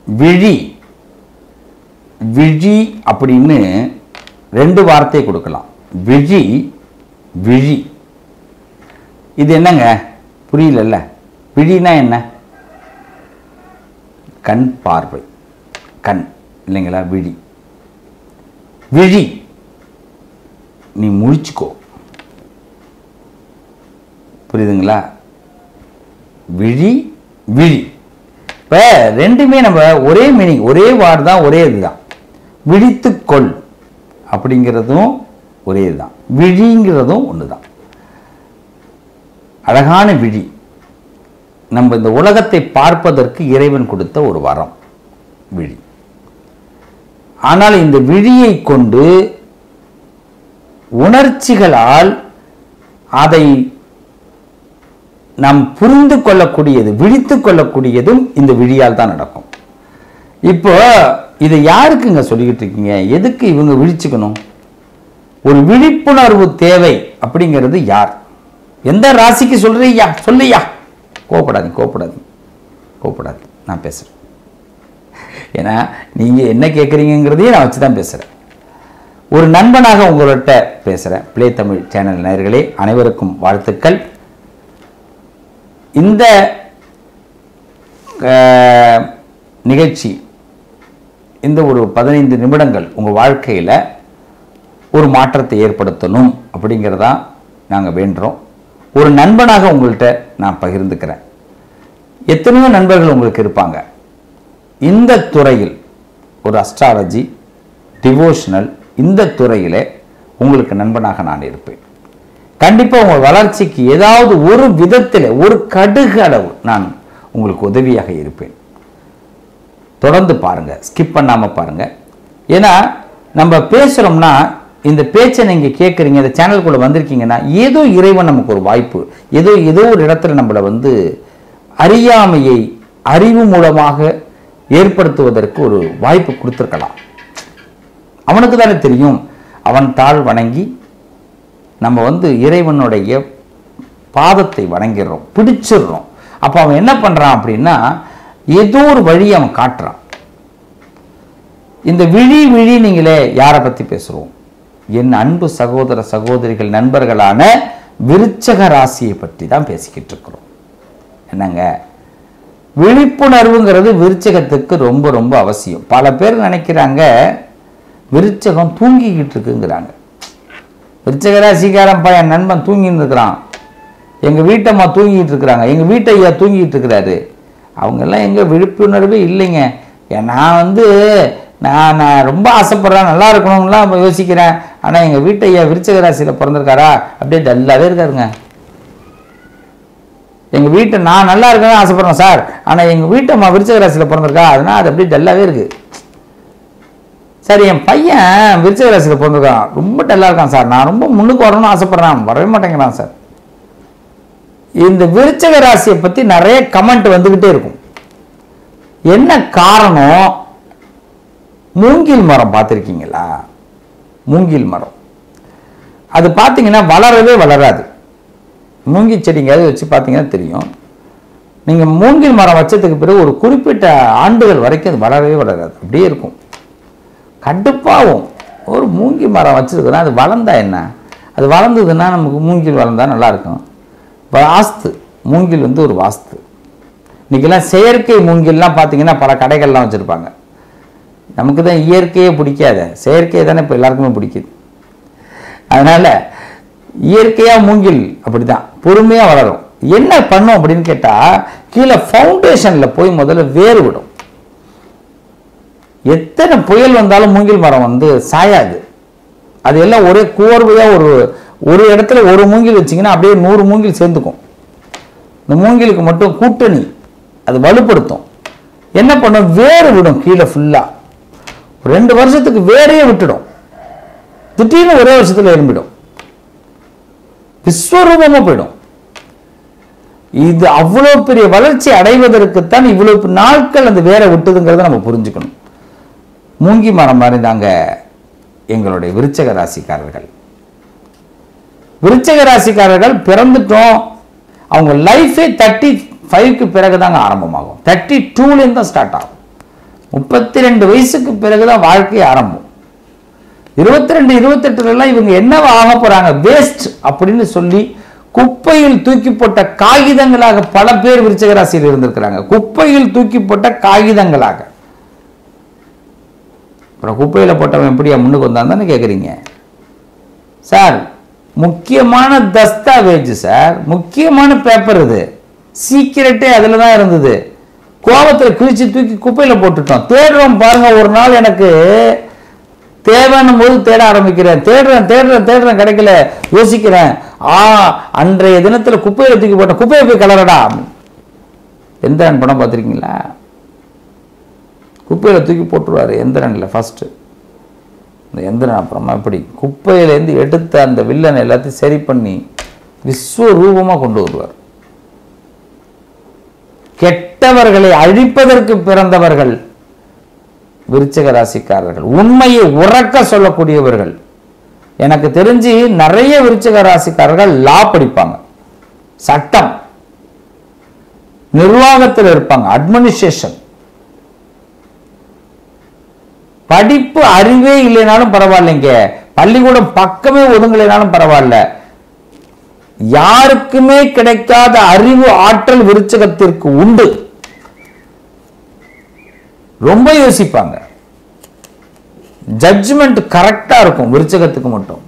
விழி விழி அப்படின்னு ரெண்டு வார்த்தை கொடுக்கலாம் விழி விழி இது என்னங்க புரியலல்ல விழினா என்ன கண் பார்வை கண் இல்லைங்களா விழி விழி நீ முழிச்சுக்கோ புரியுதுங்களா விழி விழி இப்போ ரெண்டுமே நம்ம ஒரே மீனிங் ஒரே வார்டு தான் ஒரே இதுதான் விழித்துக்கொள் அப்படிங்கிறதும் ஒரே இதுதான் விழிங்கிறதும் ஒன்று தான் அழகான விழி நம்ம இந்த உலகத்தை பார்ப்பதற்கு இறைவன் கொடுத்த ஒரு வரம் விழி ஆனால் இந்த விழியை கொண்டு உணர்ச்சிகளால் அதை நாம் புரிந்து கொள்ளக்கூடியது விழித்து கொள்ளக்கூடியதும் இந்த விழியால் தான் நடக்கும் இப்போ இதை யாருக்குங்க சொல்லிக்கிட்டு இருக்கீங்க எதுக்கு இவங்க விழிச்சுக்கணும் ஒரு விழிப்புணர்வு தேவை அப்படிங்கிறது யார் எந்த ராசிக்கு சொல்றியா சொல்லியா கோபப்படாதீங்க கோபப்படாதீங்க கோபப்படாது நான் பேசுகிறேன் ஏன்னா நீங்கள் என்ன கேட்குறீங்கிறதையும் நான் வச்சு தான் பேசுகிறேன் ஒரு நண்பனாக உங்கள்கிட்ட பேசுகிறேன் ப்ளே தமிழ் சேனல் நேயர்களே அனைவருக்கும் வாழ்த்துக்கள் இந்த அஹ், நிகழ்ச்சி இந்த ஒரு பதினைந்து நிமிடங்கள் உங்கள் வாழ்க்கையில் ஒரு மாற்றத்தை ஏற்படுத்தணும் அப்படிங்கிறதா நாங்கள் வேண்டுறோம் ஒரு நண்பனாக உங்கள்கிட்ட நான் பகிர்ந்துக்கிறேன் எத்தனையோ நண்பர்கள் உங்களுக்கு இருப்பாங்க இந்த துறையில் ஒரு அஸ்ட்ராலஜி டிவோஷனல் இந்த துறையிலே உங்களுக்கு நண்பனாக நான் இருப்பேன் கண்டிப்பாக உங்கள் வளர்ச்சிக்கு ஏதாவது ஒரு விதத்தில் ஒரு கடுகு அளவு நான் உங்களுக்கு உதவியாக இருப்பேன் தொடர்ந்து பாருங்க ஸ்கிப் பண்ணாமல் பாருங்க ஏன்னா நம்ம பேசுகிறோம்னா இந்த பேச்சை நீங்கள் கேட்குறீங்க இந்த சேனலுக்குள்ளே வந்திருக்கீங்கன்னா ஏதோ இறைவன் நமக்கு ஒரு வாய்ப்பு ஏதோ ஏதோ ஒரு இடத்துல நம்மளை வந்து அறியாமையை அறிவு மூலமாக ஏற்படுத்துவதற்கு ஒரு வாய்ப்பு கொடுத்துருக்கலாம் அவனுக்கு தானே தெரியும் அவன் தாழ் வணங்கி நம்ம வந்து இறைவனுடைய பாதத்தை வணங்கிடுறோம் பிடிச்சிடுறோம் அப்போ அவன் என்ன பண்ணுறான் அப்படின்னா ஏதோ ஒரு வழி அவன் காட்டுறான் இந்த விழி விழி நீங்களே யாரை பற்றி பேசுகிறோம் என் அன்பு சகோதர சகோதரிகள் நண்பர்களான விருச்சக ராசியை பற்றி தான் பேசிக்கிட்டு இருக்கிறோம் என்னங்க விழிப்புணர்வுங்கிறது விருச்சகத்துக்கு ரொம்ப ரொம்ப அவசியம் பல பேர் நினைக்கிறாங்க விருச்சகம் தூங்கிக்கிட்டு இருக்குங்கிறாங்க விருச்சக ராசிக்காரன் பையன் நண்பன் தூங்கிட்டு இருக்கிறான் எங்கள் வீட்டம்மா தூங்கிட்டு இருக்கிறாங்க எங்கள் வீட்டை ஐயா தூங்கிட்டு இருக்கிறாரு அவங்கெல்லாம் எங்க விழிப்புணர்வே இல்லைங்க ஏன் நான் வந்து நான் நான் ரொம்ப ஆசைப்படுறேன் நல்லா இருக்கணும்லாம் யோசிக்கிறேன் ஆனால் எங்கள் வீட்டை ஐயா விருச்சக ராசியில் பிறந்திருக்காரா அப்படியே டல்லாகவே இருக்காருங்க எங்கள் வீட்டை நான் நல்லா இருக்கணும்னு ஆசைப்படுறேன் சார் ஆனால் எங்கள் வீட்டம்மா விருச்சக ராசியில் பிறந்திருக்கா அதனால் அது அப்படியே டல்லாகவே இருக்குது சரி என் பையன் விருச்சக ராசியில் பிறந்திருக்கான் ரொம்ப டல்லாக இருக்கான் சார் நான் ரொம்ப முன்னுக்கு வரணும்னு ஆசைப்படுறேன் வரவே மாட்டேங்கிறான் சார் இந்த விருச்சக ராசியை பற்றி நிறைய கமெண்ட் வந்துக்கிட்டே இருக்கும் என்ன காரணம் மூங்கில் மரம் பார்த்துருக்கீங்களா மூங்கில் மரம் அது பார்த்தீங்கன்னா வளரவே வளராது மூங்கில் செடிங்காவது வச்சு பார்த்தீங்கன்னா தெரியும் நீங்கள் மூங்கில் மரம் வச்சதுக்கு பிறகு ஒரு குறிப்பிட்ட ஆண்டுகள் வரைக்கும் அது வளரவே வளராது அப்படியே இருக்கும் கடுப்பாகும் ஒரு மூங்கில் மரம் வச்சிருக்கிறோம் அது வளர்ந்தா என்ன அது வளர்ந்ததுன்னா நமக்கு மூங்கில் வளர்ந்தா நல்லா இருக்கும் வாஸ்து மூங்கில் வந்து ஒரு வாஸ்து இன்றைக்கெல்லாம் செயற்கை மூங்கில்லாம் பார்த்தீங்கன்னா பல கடைகள்லாம் வச்சுருப்பாங்க நமக்கு தான் இயற்கையே பிடிக்காத செயற்கை தானே இப்போ எல்லாருக்குமே பிடிக்குது அதனால் இயற்கையாக மூங்கில் அப்படி தான் பொறுமையாக வளரும் என்ன பண்ணும் அப்படின்னு கேட்டால் கீழே ஃபவுண்டேஷனில் போய் முதல்ல வேறு விடும் எத்தனை புயல் வந்தாலும் மூங்கில் மரம் வந்து சாயாது அது எல்லாம் ஒரே கோர்வையாக ஒரு ஒரு இடத்துல ஒரு மூங்கில் வச்சிங்கன்னா அப்படியே நூறு மூங்கில் சேர்ந்துக்கும் இந்த மூங்கிலுக்கு மட்டும் கூட்டணி அது வலுப்படுத்தும் என்ன பண்ணும் வேறு விடும் கீழே ஃபுல்லாக ரெண்டு வருஷத்துக்கு வேறையே விட்டுடும் திடீர்னு ஒரே வருஷத்தில் எழும்பிடும் விஸ்வரூபமாக போயிடும் இது அவ்வளோ பெரிய வளர்ச்சி அடைவதற்குத்தான் இவ்வளவு நாட்கள் அந்த வேரை விட்டுதுங்கிறத நம்ம புரிஞ்சுக்கணும் மூங்கி மரம் மாதிரி தாங்க எங்களுடைய விருச்சக ராசிக்காரர்கள் விருச்சக ராசிக்காரர்கள் பிறந்துட்டோம் அவங்க லைஃபே தேர்ட்டி ஃபைவ்க்கு பிறகு தாங்க ஆரம்பமாகும் தேர்ட்டி டூலேருந்து தான் ஸ்டார்ட் ஆகும் முப்பத்தி ரெண்டு வயசுக்கு பிறகுதான் வாழ்க்கை ஆரம்பம் இருபத்தி ரெண்டு இருபத்தெட்டுலாம் இவங்க என்னவா ஆக போறாங்க வேஸ்ட் அப்படின்னு சொல்லி குப்பையில் தூக்கி போட்ட காகிதங்களாக பல பேர் விருச்சிக ராசியில் இருந்திருக்கிறாங்க குப்பையில் தூக்கி போட்ட காகிதங்களாக அப்புறம் குப்பையில் போட்டவன் எப்படியா முன்னுக்கு வந்தான் தானே கேட்குறீங்க சார் முக்கியமான தஸ்தாவேஜ் சார் முக்கியமான பேப்பர் இது சீக்கிரட்டே அதில் தான் இருந்தது கோபத்தில் கிழிச்சு தூக்கி குப்பையில் போட்டுட்டோம் தேடுறோம் பாருங்க ஒரு நாள் எனக்கு தேவைன்னும் போது தேட ஆரம்பிக்கிறேன் தேடுறேன் தேடுறேன் தேடுறேன் கிடைக்கல யோசிக்கிறேன் ஆ அன்றைய தினத்தில் குப்பையில தூக்கி போட்டேன் குப்பையை போய் கலரடா எந்திரன் படம் பார்த்துருக்கீங்களா குப்பையில் தூக்கி போட்டுருவாரு எந்திரனில் ஃபஸ்ட்டு இந்த எந்திரன் அப்புறமா இப்படி குப்பையிலேருந்து எடுத்த அந்த வில்லன் எல்லாத்தையும் சரி பண்ணி விஸ்வரூபமாக கொண்டு வருவார் கெட்டவர்களை அழிப்பதற்கு பிறந்தவர்கள் விருச்சிக ராசிக்காரர்கள் உண்மையை உறக்க சொல்லக்கூடியவர்கள் எனக்கு தெரிஞ்சு நிறைய விருச்சிக ராசிக்காரர்கள் லா படிப்பாங்க சட்டம் நிர்வாகத்தில் இருப்பாங்க அட்மினிஸ்ட்ரேஷன் படிப்பு அறிவே இல்லைனாலும் பரவாயில்லைங்க பள்ளிக்கூடம் பக்கமே ஒதுங்கலைனாலும் பரவாயில்ல யாருக்குமே கிடைக்காத அறிவு ஆற்றல் விருச்சகத்திற்கு உண்டு ரொம்ப யோசிப்பாங்க ஜட்ஜ்மெண்ட் கரெக்டா இருக்கும் விருச்சகத்துக்கு மட்டும்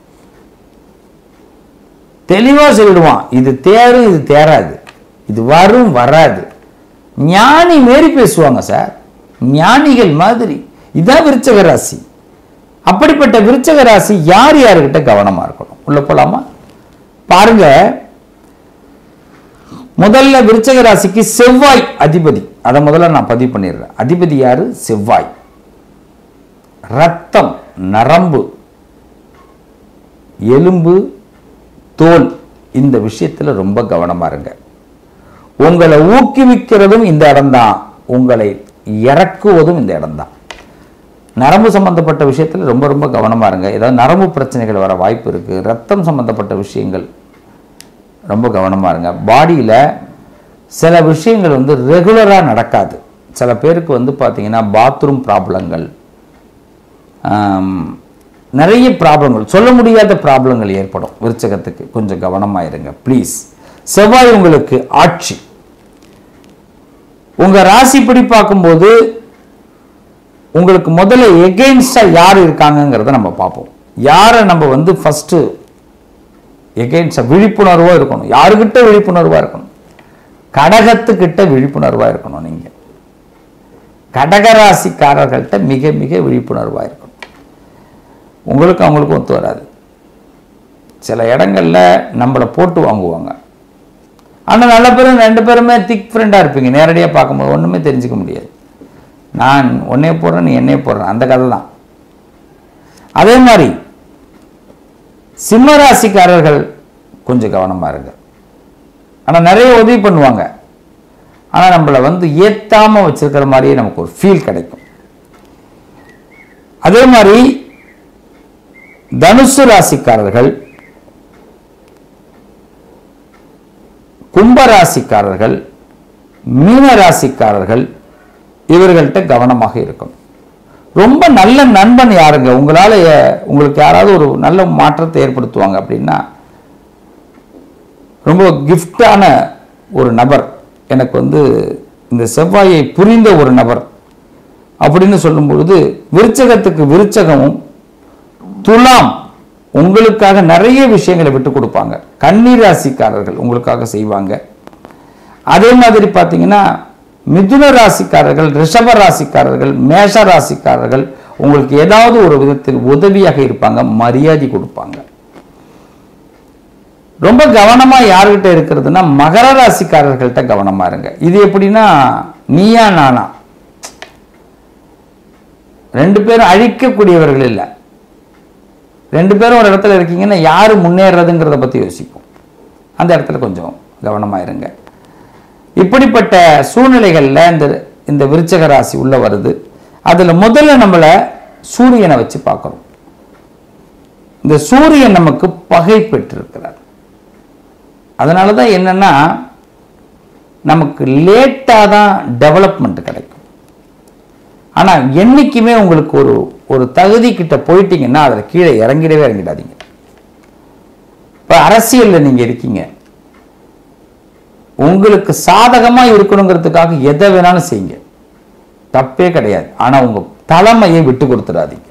தெளிவா சொல்லிடுவான் இது தேரும் இது தேராது இது வரும் வராது ஞானி மாரி பேசுவாங்க சார் ஞானிகள் மாதிரி இதான் விருச்சக ராசி அப்படிப்பட்ட விருச்சக ராசி யார் யாருக்கிட்ட கவனமா இருக்கணும் உள்ள போலாமா பாருங்க முதல்ல விருச்சக ராசிக்கு செவ்வாய் அதிபதி அதை முதல்ல நான் பதிவு பண்ணிடுறேன் அதிபதி யாரு செவ்வாய் ரத்தம் நரம்பு எலும்பு தோல் இந்த விஷயத்துல ரொம்ப கவனமா இருங்க உங்களை ஊக்குவிக்கிறதும் இந்த இடம்தான் உங்களை இறக்குவதும் இந்த இடம்தான் நரம்பு சம்பந்தப்பட்ட விஷயத்துல ரொம்ப ரொம்ப கவனமா இருங்க ஏதாவது நரம்பு பிரச்சனைகள் வர வாய்ப்பு இருக்கு ரத்தம் சம்பந்தப்பட்ட விஷயங்கள் ரொம்ப கவனமா இருங்க பாடியில சில விஷயங்கள் வந்து ரெகுலராக நடக்காது சில பேருக்கு வந்து பார்த்தீங்கன்னா பாத்ரூம் ப்ராப்ளங்கள் நிறைய ப்ராப்ளங்கள் சொல்ல முடியாத ப்ராப்ளங்கள் ஏற்படும் விருச்சகத்துக்கு கொஞ்சம் கவனமாக இருங்க ப்ளீஸ் செவ்வாய் உங்களுக்கு ஆட்சி உங்க ராசிப்படி பார்க்கும்போது உங்களுக்கு முதல்ல எகெயின்ஸ்டா யார் இருக்காங்கங்கிறத நம்ம பார்ப்போம் யாரை நம்ம வந்து ஃபர்ஸ்ட் எகெயின்ஸ்டா விழிப்புணர்வா இருக்கணும் யாருக்கிட்ட விழிப்புணர்வா இருக்கணும் கடகத்துக்கிட்ட விழிப்புணர்வா இருக்கணும் நீங்க கடகராசிக்காரர்கள்ட்ட மிக மிக விழிப்புணர்வா இருக்கணும் உங்களுக்கு அவங்களுக்கும் ஒத்து வராது சில இடங்கள்ல நம்மளை போட்டு வாங்குவாங்க ஆனா நல்ல பேரும் ரெண்டு பேருமே திக் ஃப்ரெண்டாக இருப்பீங்க நேரடியாக பார்க்கும்போது ஒண்ணுமே தெரிஞ்சுக்க முடியாது நான் உன்னைய போடுறேன் நீ என்னைய போடுறேன் அந்த கதை தான் அதே மாதிரி சிம்ம ராசிக்காரர்கள் கொஞ்சம் கவனமா இருங்க ஆனா நிறைய உதவி பண்ணுவாங்க ஆனா நம்மளை வந்து ஏத்தாம வச்சிருக்கிற மாதிரியே நமக்கு ஒரு ஃபீல் கிடைக்கும் அதே மாதிரி தனுசு ராசிக்காரர்கள் கும்ப ராசிக்காரர்கள் மீன ராசிக்காரர்கள் இவர்கள்ட்ட கவனமாக இருக்கும் ரொம்ப நல்ல நண்பன் யாருங்க உங்களால எ- உங்களுக்கு யாராவது ஒரு நல்ல மாற்றத்தை ஏற்படுத்துவாங்க அப்படின்னா ரொம்ப கிஃப்டான ஒரு நபர் எனக்கு வந்து இந்த செவ்வாயை புரிந்த ஒரு நபர் அப்படின்னு சொல்லும் பொழுது விருச்சகத்துக்கு விருச்சகமும் துலாம் உங்களுக்காக நிறைய விஷயங்களை விட்டு கொடுப்பாங்க கன்னி ராசிக்காரர்கள் உங்களுக்காக செய்வாங்க அதே மாதிரி பார்த்தீங்கன்னா மிதுன ராசிக்காரர்கள் ரிஷப ராசிக்காரர்கள் மேஷ ராசிக்காரர்கள் உங்களுக்கு ஏதாவது ஒரு விதத்தில் உதவியாக இருப்பாங்க மரியாதை கொடுப்பாங்க ரொம்ப கவனமா யாருகிட்ட இருக்கிறதுனா மகர ராசிக்காரர்கள்ட்ட கவனமா இருங்க இது எப்படின்னா நீயா நானா ரெண்டு பேரும் அழிக்கக்கூடியவர்கள் இல்லை ரெண்டு பேரும் ஒரு இடத்துல இருக்கீங்கன்னா யாரு முன்னேறதுங்கிறத பத்தி யோசிப்போம் அந்த இடத்துல கொஞ்சம் கவனமா இருங்க இப்படிப்பட்ட சூழ்நிலைகள்ல இந்த இந்த விருச்சக ராசி உள்ள வருது அதுல முதல்ல நம்மள சூரியனை வச்சு பார்க்கிறோம் இந்த சூரியன் நமக்கு பகை பெற்றிருக்கிறார் அதனால தான் என்னன்னா நமக்கு லேட்டாக தான் டெவலப்மெண்ட் கிடைக்கும் ஆனால் என்னைக்குமே உங்களுக்கு ஒரு ஒரு தகுதி கிட்ட போயிட்டீங்கன்னா அதில் கீழே இறங்கிடவே இறங்கிடாதீங்க இப்போ அரசியலில் நீங்கள் இருக்கீங்க உங்களுக்கு சாதகமாக இருக்கணுங்கிறதுக்காக எதை வேணாலும் செய்யுங்க தப்பே கிடையாது ஆனால் உங்கள் தலைமையை விட்டு கொடுத்துடாதீங்க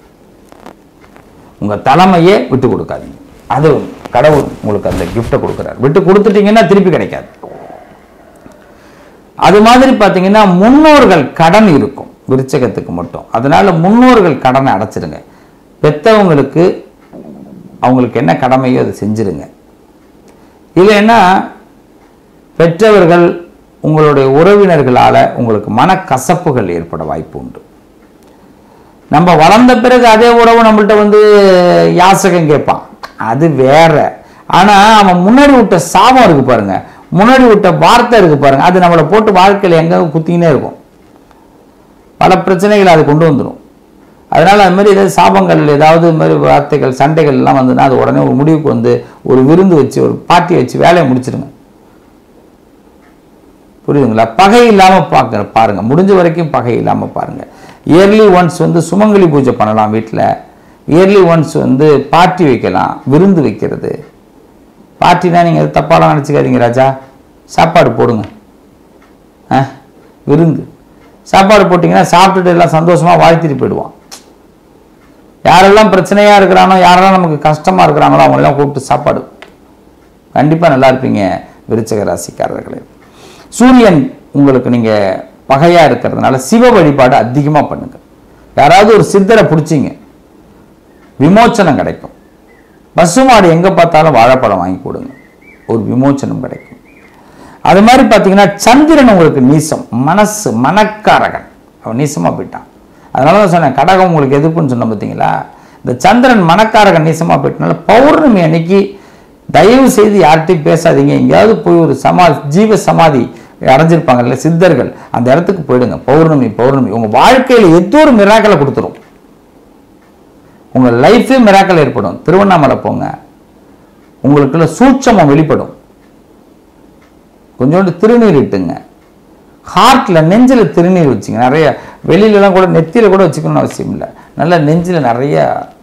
உங்கள் தலைமையே விட்டு கொடுக்காதீங்க அது கடவுள் உங்களுக்கு அந்த கிஃப்ட்டை கொடுக்குறாரு விட்டு கொடுத்துட்டீங்கன்னா திருப்பி கிடைக்காது அது மாதிரி பார்த்தீங்கன்னா முன்னோர்கள் கடன் இருக்கும் விருச்சகத்துக்கு மட்டும் அதனால முன்னோர்கள் கடனை அடைச்சிடுங்க பெத்தவங்களுக்கு அவங்களுக்கு என்ன கடமையோ அதை செஞ்சிருங்க இல்லைன்னா பெற்றவர்கள் உங்களுடைய உறவினர்களால் உங்களுக்கு மனக்கசப்புகள் ஏற்பட வாய்ப்பு உண்டு நம்ம வளர்ந்த பிறகு அதே உறவு நம்மள்ட்ட வந்து யாசகம் கேட்பான் அது வேற ஆனா அவன் முன்னாடி விட்ட சாபம் இருக்கு பாருங்க முன்னாடி விட்ட வார்த்தை இருக்கு பாருங்க அது நம்மளை போட்டு வாழ்க்கையில் எங்க குத்திக்கினே இருக்கும் பல பிரச்சனைகளை அது கொண்டு வந்துடும் அதனால அது மாதிரி ஏதாவது சாபங்கள் ஏதாவது இது மாதிரி வார்த்தைகள் சண்டைகள் எல்லாம் வந்ததுன்னா அது உடனே ஒரு முடிவுக்கு வந்து ஒரு விருந்து வச்சு ஒரு பார்ட்டி வச்சு வேலையை முடிச்சிடுங்க புரியுதுங்களா பகை இல்லாமல் பார்க்க பாருங்க முடிஞ்ச வரைக்கும் பகை இல்லாமல் பாருங்க இயர்லி ஒன்ஸ் வந்து சுமங்கலி பூஜை பண்ணலாம் வீட்டில் இயர்லி ஒன்ஸ் வந்து பார்ட்டி வைக்கலாம் விருந்து வைக்கிறது பார்ட்டினா நீங்கள் எது தப்பாலாம் நினச்சிக்காதீங்க ராஜா சாப்பாடு போடுங்க ஆ விருந்து சாப்பாடு போட்டிங்கன்னா சாப்பிட்டுட்டு எல்லாம் சந்தோஷமாக வாழ்த்திட்டு போயிடுவான் யாரெல்லாம் பிரச்சனையாக இருக்கிறானோ யாரெல்லாம் நமக்கு கஷ்டமாக இருக்கிறாங்களோ அவங்களெல்லாம் கூப்பிட்டு சாப்பாடு கண்டிப்பாக நல்லா இருப்பீங்க விருச்சக ராசிக்காரர்களே சூரியன் உங்களுக்கு நீங்கள் பகையாக இருக்கிறதுனால சிவ வழிபாடு அதிகமாக பண்ணுங்க யாராவது ஒரு சித்தரை பிடிச்சிங்க விமோச்சனம் கிடைக்கும் பசுமாடு எங்கே பார்த்தாலும் வாழைப்பழம் வாங்கி கொடுங்க ஒரு விமோச்சனம் கிடைக்கும் அது மாதிரி பார்த்தீங்கன்னா சந்திரன் உங்களுக்கு நீசம் மனசு மனக்காரகன் அவன் நீசமாக போயிட்டான் அதனால தான் சொன்னேன் கடகம் உங்களுக்கு எதிர்ப்புன்னு சொன்ன பார்த்தீங்களா இந்த சந்திரன் மனக்காரகன் நீசமாக போயிட்டனால பௌர்ணமி அன்னைக்கு தயவு செய்து யார்கிட்டையும் பேசாதீங்க எங்கேயாவது போய் ஒரு சமா ஜீவ சமாதி அடைஞ்சிருப்பாங்கல்ல சித்தர்கள் அந்த இடத்துக்கு போயிடுங்க பௌர்ணமி பௌர்ணமி உங்கள் வாழ்க்கையில் ஏதோ ஒரு மிராக்களை கொடுத்துரும் உங்கள் லைஃபே மிராக்கள் ஏற்படும் திருவண்ணாமலை போங்க உங்களுக்குள்ள சூட்சமம் வெளிப்படும் கொஞ்சோண்டு திருநீர் இட்டுங்க ஹார்ட்டில் நெஞ்சில் திருநீர் வச்சுங்க நிறைய வெளியிலலாம் கூட நெத்தியில் கூட வச்சுக்கணும்னு அவசியம் இல்லை நல்லா நெஞ்சில் நிறைய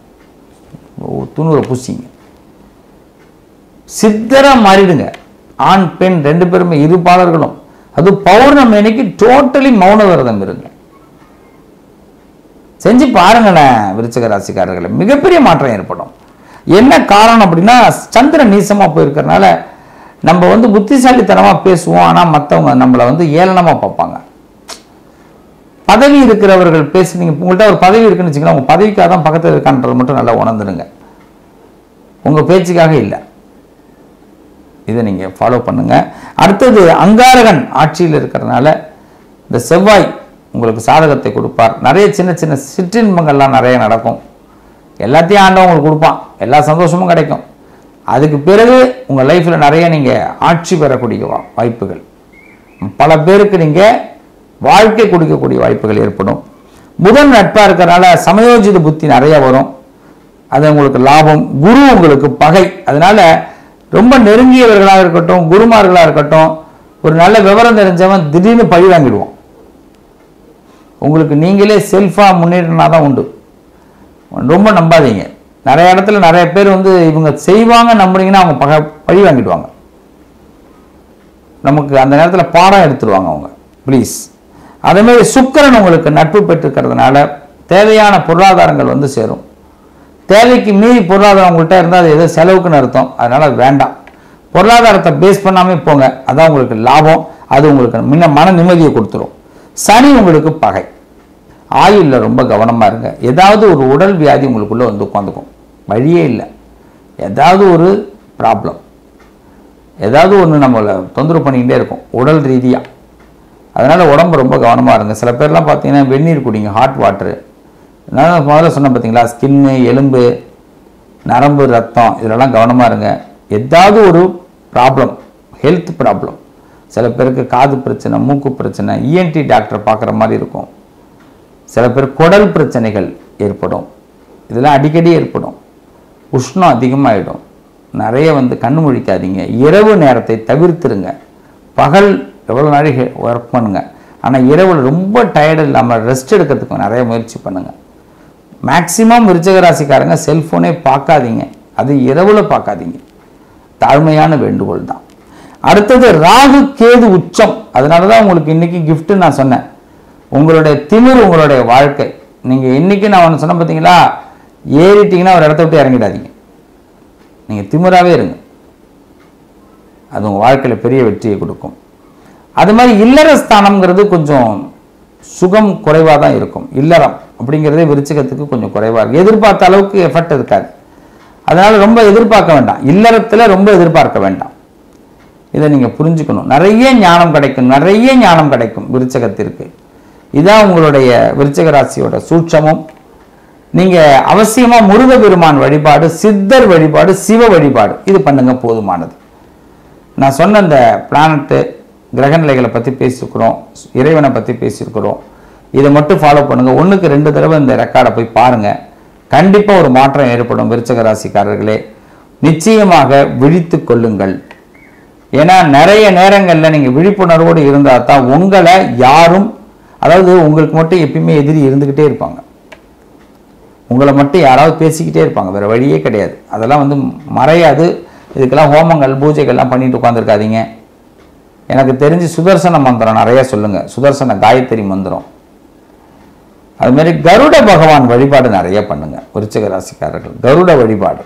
துணுரை பூசிங்க சித்தரா மாறிடுங்க ஆண் பெண் ரெண்டு பேருமே இரு பாலர்களும் அது பௌர்ணமி அன்னைக்கு டோட்டலி மௌன விரதம் இருங்க செஞ்சு பாருங்களேன் விருச்சக ராசிக்காரர்களை மிகப்பெரிய மாற்றம் ஏற்படும் என்ன காரணம் அப்படின்னா சந்திரன் நீசமாக போயிருக்கறனால நம்ம வந்து புத்திசாலித்தனமாக பேசுவோம் ஆனால் மற்றவங்க நம்மளை வந்து ஏளனமாக பார்ப்பாங்க பதவி இருக்கிறவர்கள் பேசுனீங்க உங்கள்கிட்ட ஒரு பதவி இருக்குன்னு வச்சுக்கலாம் உங்கள் பதவிக்காக தான் பக்கத்தில் இருக்கான்றது மட்டும் நல்லா உணர்ந்துடுங்க உங்கள் பேச்சுக்காக இல்லை இதை நீங்கள் ஃபாலோ பண்ணுங்க அடுத்தது அங்காரகன் ஆட்சியில் இருக்கிறதுனால இந்த செவ்வாய் உங்களுக்கு சாதகத்தை கொடுப்பார் நிறைய சின்ன சின்ன சிற்றின்பங்கள்லாம் நிறைய நடக்கும் எல்லாத்தையும் ஆண்டவன் உங்களுக்கு கொடுப்பான் எல்லா சந்தோஷமும் கிடைக்கும் அதுக்கு பிறகு உங்கள் லைஃப்பில் நிறைய நீங்கள் ஆட்சி பெறக்கூடிய வா- வாய்ப்புகள் பல பேருக்கு நீங்கள் வாழ்க்கை கொடுக்கக்கூடிய வாய்ப்புகள் ஏற்படும் புதன் நட்பாக இருக்கிறனால சமயோஜித புத்தி நிறைய வரும் அது உங்களுக்கு லாபம் குரு உங்களுக்கு பகை அதனால ரொம்ப நெருங்கியவர்களாக இருக்கட்டும் குருமார்களாக இருக்கட்டும் ஒரு நல்ல விவரம் தெரிஞ்சவன் திடீர்னு பழி வாங்கிடுவான் உங்களுக்கு நீங்களே செல்ஃபாக முன்னேறினா தான் உண்டு ரொம்ப நம்பாதீங்க நிறைய இடத்துல நிறைய பேர் வந்து இவங்க செய்வாங்க நம்புனீங்கன்னா அவங்க பக பழி வாங்கிடுவாங்க நமக்கு அந்த நேரத்தில் பாடம் எடுத்துருவாங்க அவங்க ப்ளீஸ் அதேமாதிரி சுக்கிரன் உங்களுக்கு நட்பு பெற்றுக்கிறதுனால தேவையான பொருளாதாரங்கள் வந்து சேரும் தேவைக்கு மீறி பொருளாதாரம் உங்கள்கிட்ட இருந்தால் அது ஏதோ செலவுக்குன்னு அர்த்தம் அதனால் அது வேண்டாம் பொருளாதாரத்தை பேஸ் பண்ணாமே போங்க அதான் உங்களுக்கு லாபம் அது உங்களுக்கு முன்ன மன நிம்மதியை கொடுத்துரும் சனி உங்களுக்கு பகை ஆயுளில் ரொம்ப கவனமாக இருங்க ஏதாவது ஒரு உடல் வியாதி உங்களுக்குள்ளே வந்து உட்காந்துக்கும் வழியே இல்லை ஏதாவது ஒரு ப்ராப்ளம் ஏதாவது ஒன்று நம்மளை தொந்தரவு பண்ணிக்கிட்டே இருக்கும் உடல் ரீதியாக அதனால் உடம்பு ரொம்ப கவனமாக இருங்க சில பேர்லாம் பார்த்தீங்கன்னா வெந்நீர் குடிங்க ஹாட் வாட்டரு நான் முதல்ல சொன்னேன் பார்த்தீங்களா ஸ்கின்னு எலும்பு நரம்பு ரத்தம் இதெல்லாம் கவனமாக இருங்க ஏதாவது ஒரு ப்ராப்ளம் ஹெல்த் ப்ராப்ளம் சில பேருக்கு காது பிரச்சனை மூக்கு பிரச்சனை இஎன்டி டாக்டர் பார்க்குற மாதிரி இருக்கும் சில பேர் குடல் பிரச்சனைகள் ஏற்படும் இதெல்லாம் அடிக்கடி ஏற்படும் உஷ்ணம் அதிகமாகிடும் நிறைய வந்து கண்ணு முழிக்காதீங்க இரவு நேரத்தை தவிர்த்துருங்க பகல் எவ்வளோ நாளைக்கு ஒர்க் பண்ணுங்க ஆனால் இரவில் ரொம்ப டயர்டு இல்லாமல் ரெஸ்ட் எடுக்கிறதுக்கு நிறைய முயற்சி பண்ணுங்கள் மேக்சிமம் விருச்சிக ராசிக்காரங்க செல்ஃபோனே பார்க்காதீங்க அது இரவுல பார்க்காதீங்க தாழ்மையான வேண்டுகோள் தான் அடுத்தது ராகு கேது உச்சம் அதனால தான் உங்களுக்கு இன்னைக்கு gift நான் சொன்னேன் உங்களுடைய திமிர் உங்களுடைய வாழ்க்கை நீங்கள் இன்னைக்கு நான் ஒன்று சொன்னேன் பார்த்தீங்களா ஏறிட்டீங்கன்னா ஒரு இடத்த விட்டு இறங்கிடாதீங்க நீங்கள் திமிராவே இருங்க அது உங்கள் வாழ்க்கையில் பெரிய வெற்றியை கொடுக்கும் அது மாதிரி இல்லற ஸ்தானம்ங்கிறது கொஞ்சம் சுகம் குறைவாக தான் இருக்கும் இல்லறம் அப்படிங்கிறதே விருச்சிகத்துக்கு கொஞ்சம் குறைவாக இருக்கும் எதிர்பார்த்த அளவுக்கு எஃபர்ட் இருக்காது அதனால ரொம்ப எதிர்பார்க்க வேண்டாம் இல்லறத்தில் ரொம்ப எதிர்பார்க்க வேண்டாம் இதை நீங்கள் புரிஞ்சுக்கணும் நிறைய ஞானம் கிடைக்கும் நிறைய ஞானம் கிடைக்கும் விருச்சகத்திற்கு இதான் உங்களுடைய விருச்சக ராசியோட சூட்சமும் நீங்கள் அவசியமாக முருக பெருமான் வழிபாடு சித்தர் வழிபாடு சிவ வழிபாடு இது பண்ணுங்க போதுமானது நான் சொன்ன இந்த பிளானட்டு கிரகநிலைகளை பற்றி பேசியிருக்கிறோம் இறைவனை பற்றி பேசியிருக்கிறோம் இதை மட்டும் ஃபாலோ பண்ணுங்க ஒன்றுக்கு ரெண்டு தடவை இந்த ரெக்கார்டை போய் பாருங்க கண்டிப்பாக ஒரு மாற்றம் ஏற்படும் விருச்சக ராசிக்காரர்களே நிச்சயமாக விழித்து கொள்ளுங்கள் ஏன்னா நிறைய நேரங்களில் நீங்கள் விழிப்புணர்வோடு இருந்தால் தான் உங்களை யாரும் அதாவது உங்களுக்கு மட்டும் எப்பயுமே எதிரி இருந்துக்கிட்டே இருப்பாங்க உங்களை மட்டும் யாராவது பேசிக்கிட்டே இருப்பாங்க வேறு வழியே கிடையாது அதெல்லாம் வந்து மறையாது இதுக்கெல்லாம் ஹோமங்கள் பூஜைகள்லாம் பண்ணிட்டு உட்காந்துருக்காதீங்க எனக்கு தெரிஞ்சு சுதர்சன மந்திரம் நிறைய சொல்லுங்க சுதர்சன காயத்ரி மந்திரம் அது மாதிரி கருட பகவான் வழிபாடு நிறைய பண்ணுங்க விருச்சிக ராசிக்காரர்கள் கருட வழிபாடு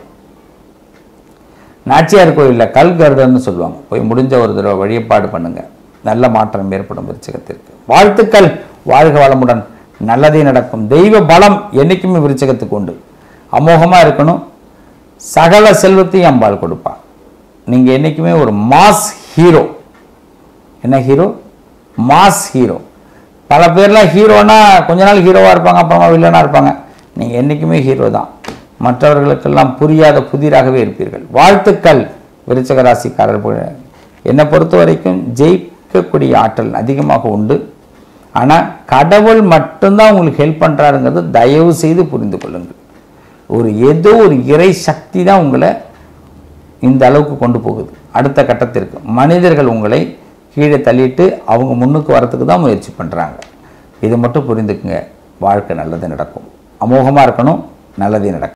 நாச்சியார் கோயிலில் கல் கருடன்னு சொல்லுவாங்க போய் முடிஞ்ச ஒரு தடவை வழிபாடு பண்ணுங்க நல்ல மாற்றம் ஏற்படும் விருச்சிகத்திற்கு வாழ்த்துக்கள் வாழ்க வளமுடன் நல்லதே நடக்கும் தெய்வ பலம் என்னைக்குமே விருச்சிகத்துக்கு உண்டு அமோகமாக இருக்கணும் சகல செல்வத்தையும் அம்பாள் கொடுப்பா நீங்கள் என்றைக்குமே ஒரு மாஸ் ஹீரோ என்ன ஹீரோ மாஸ் ஹீரோ பல பேர்லாம் ஹீரோனா கொஞ்ச நாள் ஹீரோவாக இருப்பாங்க அப்புறமா வில்லனாக இருப்பாங்க நீங்கள் என்றைக்குமே ஹீரோ தான் மற்றவர்களுக்கெல்லாம் புரியாத புதிராகவே இருப்பீர்கள் வாழ்த்துக்கள் விருச்சக ராசிக்காரர்கள் என்னை பொறுத்த வரைக்கும் ஜெயிக்கக்கூடிய ஆற்றல் அதிகமாக உண்டு ஆனால் கடவுள் மட்டும்தான் உங்களுக்கு ஹெல்ப் பண்ணுறாருங்கிறது தயவு செய்து புரிந்து கொள்ளுங்கள் ஒரு ஏதோ ஒரு இறை சக்தி தான் உங்களை இந்த அளவுக்கு கொண்டு போகுது அடுத்த கட்டத்திற்கு மனிதர்கள் உங்களை கீழே தள்ளிட்டு அவங்க முன்னுக்கு வரத்துக்கு தான் முயற்சி பண்ணுறாங்க இதை மட்டும் புரிந்துக்குங்க வாழ்க்கை நல்லது நடக்கும் அமோகமாக இருக்கணும் நல்லதே நடக்கும்